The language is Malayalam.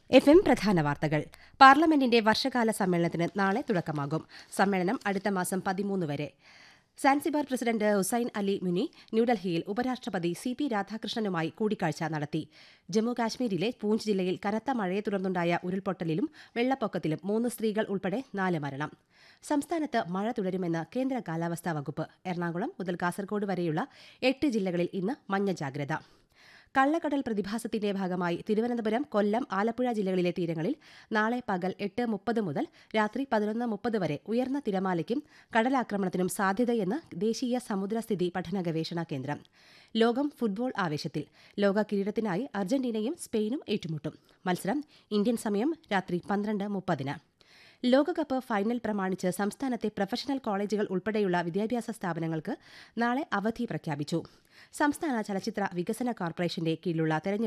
എഫ് എം പ്രധാന വാർത്തകൾ പാർലമെന്റിന്റെ വർഷകാല സമ്മേളനത്തിന് നാളെ തുടക്കമാകും സമ്മേളനം അടുത്ത മാസം പതിമൂന്ന് വരെ സാൻസിബാർ പ്രസിഡന്റ് ഹുസൈൻ അലി മുനി ന്യൂഡൽഹിയിൽ ഉപരാഷ്ട്രപതി സി പി രാധാകൃഷ്ണനുമായി കൂടിക്കാഴ്ച നടത്തി ജമ്മു കാശ്മീരിലെ പൂഞ്ച് ജില്ലയിൽ കനത്ത മഴയെ തുടർന്നുണ്ടായ ഉരുൾപൊട്ടലിലും വെള്ളപ്പൊക്കത്തിലും മൂന്ന് സ്ത്രീകൾ ഉൾപ്പെടെ നാല് മരണം സംസ്ഥാനത്ത് മഴ തുടരുമെന്ന് കേന്ദ്ര കാലാവസ്ഥാ വകുപ്പ് എറണാകുളം മുതൽ കാസർഗോഡ് വരെയുള്ള എട്ട് ജില്ലകളിൽ ഇന്ന് മഞ്ഞ ജാഗ്രത കള്ളക്കടൽ പ്രതിഭാസത്തിന്റെ ഭാഗമായി തിരുവനന്തപുരം കൊല്ലം ആലപ്പുഴ ജില്ലകളിലെ തീരങ്ങളിൽ നാളെ പകൽ എട്ട് മുപ്പത് മുതൽ രാത്രി പതിനൊന്ന് മുപ്പത് വരെ ഉയർന്ന തിരമാലയ്ക്കും കടലാക്രമണത്തിനും സാധ്യതയെന്ന് ദേശീയ സമുദ്രസ്ഥിതി പഠന ഗവേഷണ കേന്ദ്രം ലോകം ഫുട്ബോൾ ആവേശത്തിൽ ലോക കിരീടത്തിനായി അർജന്റീനയും സ്പെയിനും ഏറ്റുമുട്ടും മത്സരം ഇന്ത്യൻ സമയം രാത്രി പന്ത്രണ്ട് മുപ്പതിന് ലോകകപ്പ് ഫൈനൽ പ്രമാണിച്ച് സംസ്ഥാനത്തെ പ്രൊഫഷണൽ കോളേജുകൾ ഉൾപ്പെടെയുള്ള വിദ്യാഭ്യാസ സ്ഥാപനങ്ങൾക്ക് നാളെ അവധി പ്രഖ്യാപിച്ചു സംസ്ഥാന ചലച്ചിത്ര വികസന കോർപ്പറേഷന്റെ കീഴിലുള്ള തെരഞ്ഞെടുപ്പ്